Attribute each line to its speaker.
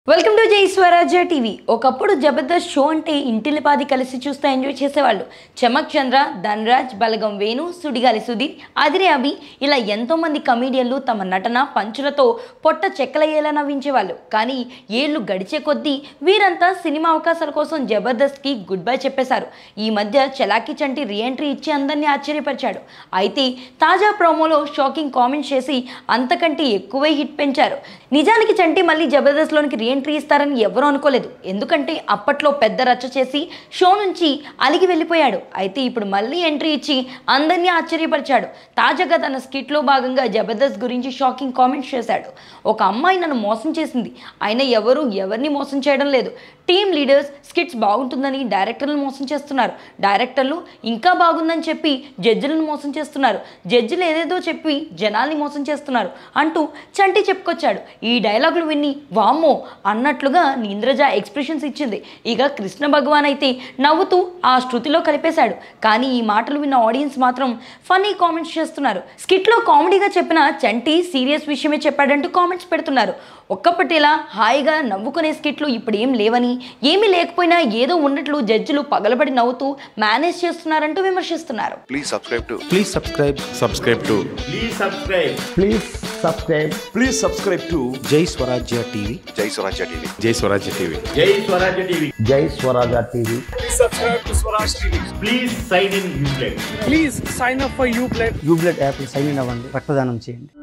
Speaker 1: Welcome to జై స్వరాజ్య TV ఒకప్పుడు జబర్దస్త్ షో అంటే ఇంటిలిపాది కలిసి చూస్తూ ఎంజాయ్ చేసేవాళ్ళు చమక్ చంద్ర ధనరాజ్ బలగం వేణు సుడిగాలి సుధీర్ అదిరే అభి ఇలా ఎంతో మంది కమీడియన్లు తమ నటన పంచులతో పొట్ట చెక్కలయ్యేలా నవ్వించేవాళ్ళు కానీ ఏళ్ళు గడిచే కొద్దీ వీరంతా సినిమా అవకాశాల కోసం జబర్దస్త్కి గుడ్ బై చెప్పేశారు ఈ మధ్య చలాకీ చంటి రీఎంట్రీ ఇచ్చి అందరినీ ఆశ్చర్యపరిచాడు అయితే తాజా ప్రోమోలో షాకింగ్ కామెంట్స్ చేసి అంతకంటే ఎక్కువే హిట్ పెంచారు నిజానికి చంటి మళ్ళీ జబర్దస్త్లోనికి రీఎంట్రీ ఇస్తారని ఎవరూ అనుకోలేదు ఎందుకంటే అప్పట్లో పెద్ద రచ్చ చేసి షో నుంచి అలిగి వెళ్ళిపోయాడు అయితే ఇప్పుడు మళ్ళీ ఎంట్రీ ఇచ్చి అందరినీ ఆశ్చర్యపరిచాడు తాజాగా తన స్కిట్లో భాగంగా జబర్దస్త్ గురించి షాకింగ్ కామెంట్స్ చేశాడు ఒక అమ్మాయి నన్ను మోసం చేసింది అయినా ఎవరు ఎవరిని మోసం చేయడం లేదు టీమ్ లీడర్స్ స్కిట్స్ బాగుంటుందని డైరెక్టర్లను మోసం చేస్తున్నారు డైరెక్టర్లు ఇంకా బాగుందని చెప్పి జడ్జిలను మోసం చేస్తున్నారు జడ్జిలు ఏదేదో చెప్పి జనాల్ని మోసం చేస్తున్నారు అంటూ చంటి చెప్పుకొచ్చాడు ఈ డైలాగులు విని వామ్మో అన్నట్లుగా నీంద్రజ ఎక్స్ప్రెషన్స్ ఇచ్చింది ఇక కృష్ణ భగవాన్ అయితే నవ్వుతూ ఆ శృతిలో కలిపేశాడు కానీ ఈ మాటలు విన్న ఆడియన్స్ మాత్రం ఫన్నీ కామెంట్స్ చేస్తున్నారు స్కిట్లో కామెడీగా చెప్పిన చంటి సీరియస్ విషయమే చెప్పాడంటూ కామెంట్స్ పెడుతున్నారు ఒక్కప్పటిలా హాయిగా నవ్వుకునే స్కిట్లు ఇప్పుడు ఏం లేవని ఏమీ లేకపోయినా ఏదో ఉన్నట్లు జడ్జిలు పగలబడి నవ్వుతూ మేనేజ్ చేస్తున్నారంటూ విమర్శిస్తున్నారు
Speaker 2: Please subscribe to
Speaker 3: Please subscribe. Subscribe to
Speaker 4: Please subscribe.
Speaker 5: Please subscribe.
Speaker 3: Please subscribe to Jai Swarajya TV.
Speaker 2: Jai Swarajya TV.
Speaker 3: Jai Swarajya TV.
Speaker 4: Jai Swarajya TV.
Speaker 5: Jai Swaraja TV.
Speaker 4: Please sign in Uplay.
Speaker 6: Please sign up for Uplay
Speaker 5: యూబ్లెట్ app sign in అవ్వండి రక్తదానం చేయండి